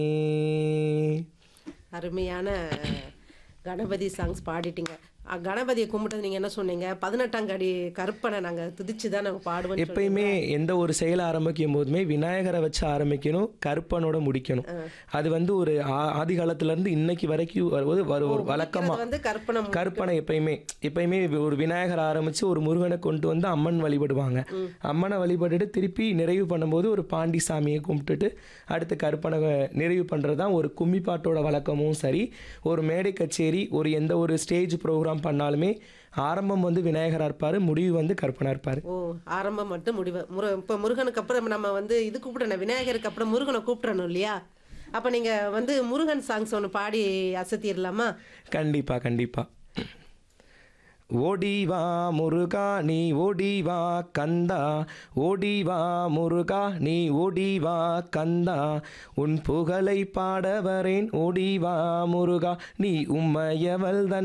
அருமையான கணபதி சாங்ஸ் பாடிட்டீங்க அ, கணபதியை கும்பிட்டது நீங்க என்ன சொன்னீங்க பதினெட்டாம் கடி கருப்பனை நாங்க துதிச்சு தான் நாங்க பாடுவோம் எப்பயுமே எந்த ஒரு செயலை ஆரம்பிக்கும் போதுமே விநாயகரை வச்சு ஆரம்பிக்கணும் கருப்பனோட முடிக்கணும் அது வந்து ஒரு ஆ- ஆதி காலத்துல இருந்து இன்னைக்கு வரைக்கும் வருவது வரு- ஒரு வழக்கமா வந்து கற்பனை கருப்பனை எப்பயுமே எப்பயுமே ஒரு விநாயகர் ஆரம்பிச்சு ஒரு முருகனை கொண்டு வந்து அம்மன் வழிபடுவாங்க அம்மனை வழிபட்டுட்டு திருப்பி நிறைவு பண்ணும்போது ஒரு பாண்டி சாமியை கும்பிட்டுட்டு அடுத்து கருப்பனை நிறைவு பண்ணுறது தான் ஒரு கும்மி பாட்டோட வழக்கமும் சரி ஒரு மேடை கச்சேரி ஒரு எந்த ஒரு ஸ்டேஜ் ப்ரோக்ராம் பண்ணாலுமே ஆரம்பம் வந்து விநாயகராக இருப்பார் முடிவு வந்து கருப்பனாக இருப்பார் ஓ ஆரம்பம் மட்டும் முடிவு முரு இப்போ முருகனுக்கு அப்புறம் நம்ம வந்து இது கூப்பிடணும் விநாயகருக்கு அப்புறம் முருகனை கூப்பிடணும் இல்லையா அப்ப நீங்க வந்து முருகன் சாங்ஸ் ஒன்று பாடி அசத்திடலாமா கண்டிப்பா கண்டிப்பா ஓடி வா முருகா நீ ஓடி வா கந்தா ஓடி வா முருகா நீ ஓடி வா கந்தா உன் புகழை பாட வரேன் ஓடி வா முருகா நீ உம்மையவள்